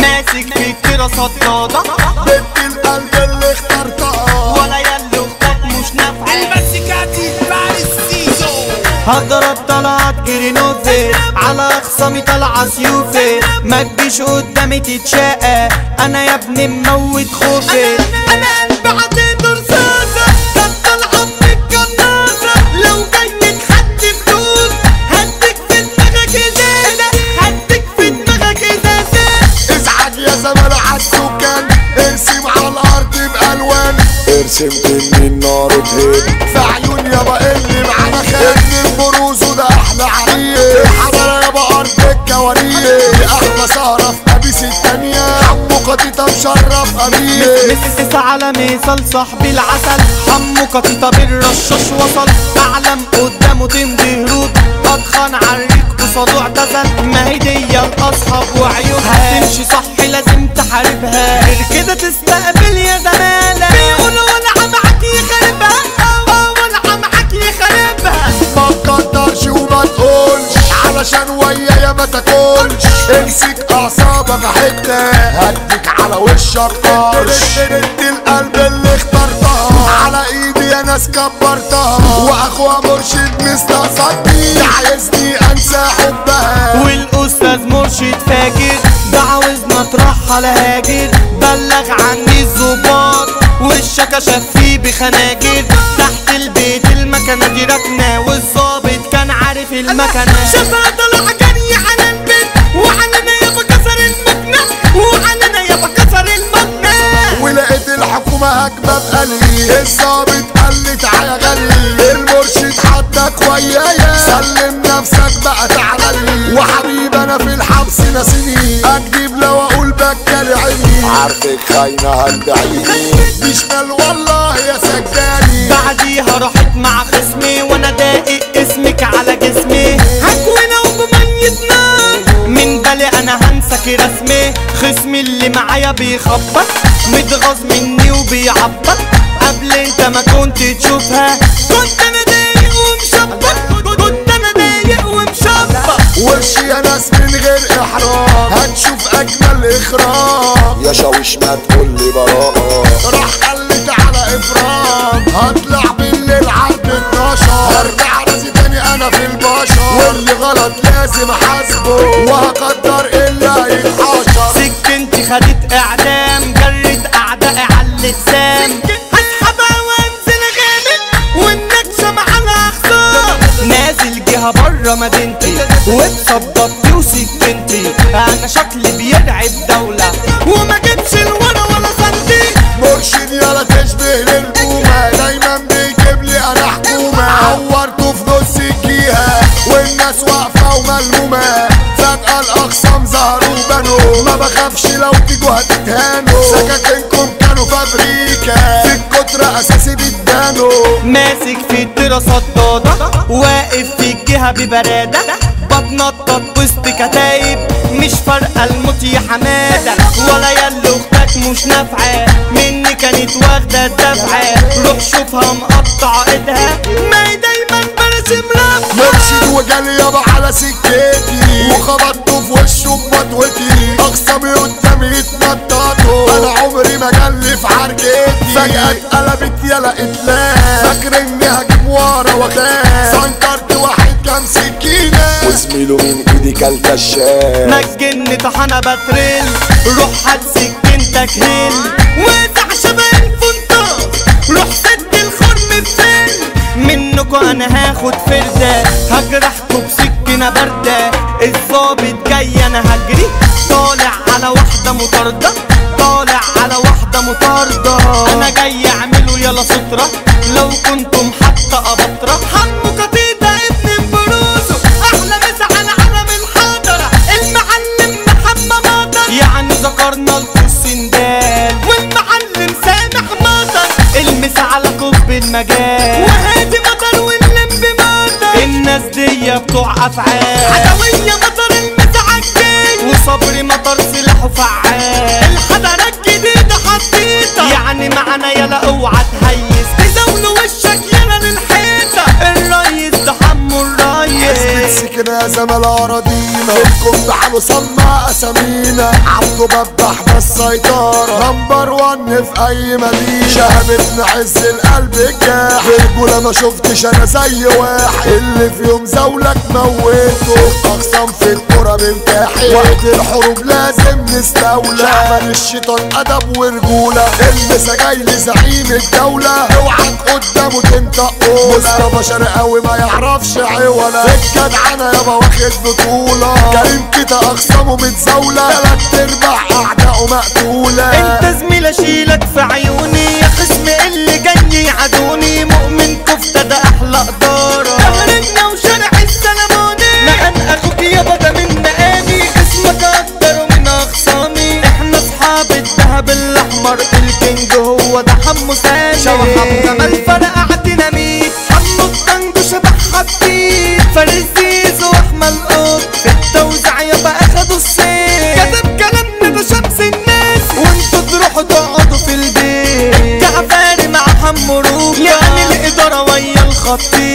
ماسك في الكرة صدادة بنت القلب اللي اخترتها ولا يلي اختك مش نافعة المسكاتي فارس سيزو هضرب طلعت كرينوفي على اخصامي طلع سيوفي ما تجيش قدامي تتشاقى انا يا ابني مموت خوفي انا قلبي عطيته رصاصة كان طالعة من القناصة لو جاي تحدي فلوس هديك في دماغك ازازة هديك في دماغك ازازة ازعج يا زمان عالسكان ارسم على الارض بالوان ارسم ان النار تهب في عيون يابا اللي معانا خان ابن البروز وده احلى عريس الحضرة يابا ارض الكواريس دي احلى سهرة في ابيس التانية حمو قطيطة مشرف قميص مس على مثال صاحبي العسل حمو قطيطة بالرشاش وصل اعلم قدامه تمضي هروب اتخن عريك قصاده اعتزل ما هي دي الاصحاب وعيونها تمشي صح لازم تحاربها غير كده تستقبل يا زمالة بيقولوا ولع معاك يخربها اه ولع معاك يخربها ما تقدرش وما تقولش علشان ويايا ما تاكلش امسك اعصابك حته هديك على وشك قرش بنت القلب اللي اخترتها على ايدي يا ناس كبرتها واخوها مرشد مستقصدني عايزني انسى حبها والاستاذ مرشد فاكر ده عاوزنا نترحل هاجر بلغ عني الظباط والشكا شاف فيه بخناجر تحت البيت المكنة دي ركنة والظابط كان عارف المكنة شافها طلع جري على البيت وعلنا يابا كسر المكنة وعلنا يابا كسر المكنة ولقيت الحكومة هجمة بقلي الظابط قال لي تعالى غلي المرشد حدك ويايا سلم نفسك بقى تعالى لي وحبيب انا في الحبس ناسيني اكذب لو اقول بكالي عيني عارفك خاينة هتدعيني بشمال والله يا سجاني بعديها راحت مع خصمي وانا داقق اسمك على جسمي هكونا وبميتنا من بالي انا هنسك رسمي خصمي اللي معايا بيخبط متغاظ مني وبيعبط قبل انت ما كنت تشوفها كنت انا ضايق ومشبط كنت انا ضايق ومشبط وشي يا ناس من غير احراج هتشوف اجمل اخراج يا شاويش ما تقول لي براءة راح قلت على افراد هطلع بالليل عند 12 هرجع راسي تاني انا في البشر واللي غلط لازم احاسبه وهقدر اللي هيتحاشر سكنتي خدت اعدام جرت اعدائي على اللسان هسحبها وانزل غامق والنكشه مع الاخصام نازل جهه بره مدينتي واتصدقتي وسكنتي انا شكلي بيرعب دوله وما جبش الورا ولا سنتي مرشد يلا تشبه للبومة دايما بيجيب لي انا حكومة عورته في نص الجيهة والناس واقفة وملمومة فجأة الاقسام ظهروا وبنوا ما بخافش لو تيجوا هتتهانوا سكاكينكم كانوا فابريكا في الكترة اساسي بيتبانوا ماسك في الدراسة صدادة واقف في الجهة ببرادة بتنطط وسط كتايب مش فارقة الموت يا حمادة ولا ياللي اختك مش نافعة مني كانت واخدة الدفعة روح شوفها مقطع ايدها ما هي دايما برسم رفعة مرشد وجالي يابا على سكتي وخبطته في وشه بمطوتي اقسامي قدامي يتنططوا انا عمري ما جالي في حركتي فجأة اتقلبت يلا اتلاف فاكر اني هجيب ورا واخاف سنكرت واحد كام سكينة وزميله من ايدي كلت الشاف مجن طحنة بترل روح هات سكينتك هيل واسع شبه الفندق روح سد الخرم بفل منكو انا هاخد فردة هجرحكوا بسكينة باردة الظابط جاي انا هجري طالع على واحدة مطاردة طالع على واحدة مطاردة انا جاي اعمله يلا سترة لو كنتم حتى ابطرة حمو قطيطة ابن بروسه احلى مسا على علم الحضرة المعلم محمد مطر يعني ذكرنا الفسندال والمعلم سامح مطر المسا على كوب المجال وهادي مطر واللمب مطر الناس دي بتوع افعال حدوية مطر المسا عالجيل وصبري مطر سلاحه فعال الحضرة الجديدة حطيطة يعني معانا يلا اوعى تهيس تزاولوا وشك يلا للحيطة الريس ده حمو الريس يفتكرنا يا زمال اراضينا الكون بحاله صنع اسامينا عبده ببح بس سيطرة نمبر ون في اي مدينة شهاب ابن عز القلب الجاح رجولة ما شفتش انا زي واحد اللي في يوم زولك موته اقسام في الكرة بمتاحي وقت الحروب لازم نستولى شعبان الشيطان ادب ورجولة المسا جاي لزعيم الدولة اوعك قدامه تنطق اولى مصطفى شرقاوي ما يعرفش عولا الجدعنة يابا واخد بطولة كريم كده اقسامه متزاولة تلات ارباع اعدائه مقتولة انت زميل اشيلك في عيوني يا خصم اللي جاي يعادوني مؤمن كفتة ده احلى قدارة تهرجنا وشارع السلموني مكان اخوك يابا ده من مقامي اسمك اكتر من اخصامي احنا اصحاب الدهب الاحمر الكينج هو ده حمو سامي شوحة جمال فرقع ديناميت حمو الطنج شبح حبيب فارس زيزو واحمد قط في التوزيع يابا اخدوا الصيت كتب كلامنا ده شمس الناس وانتوا تروحوا تقعدوا في البيت جعفاري مع حمو روكا يعني الاداره ويا الخطيب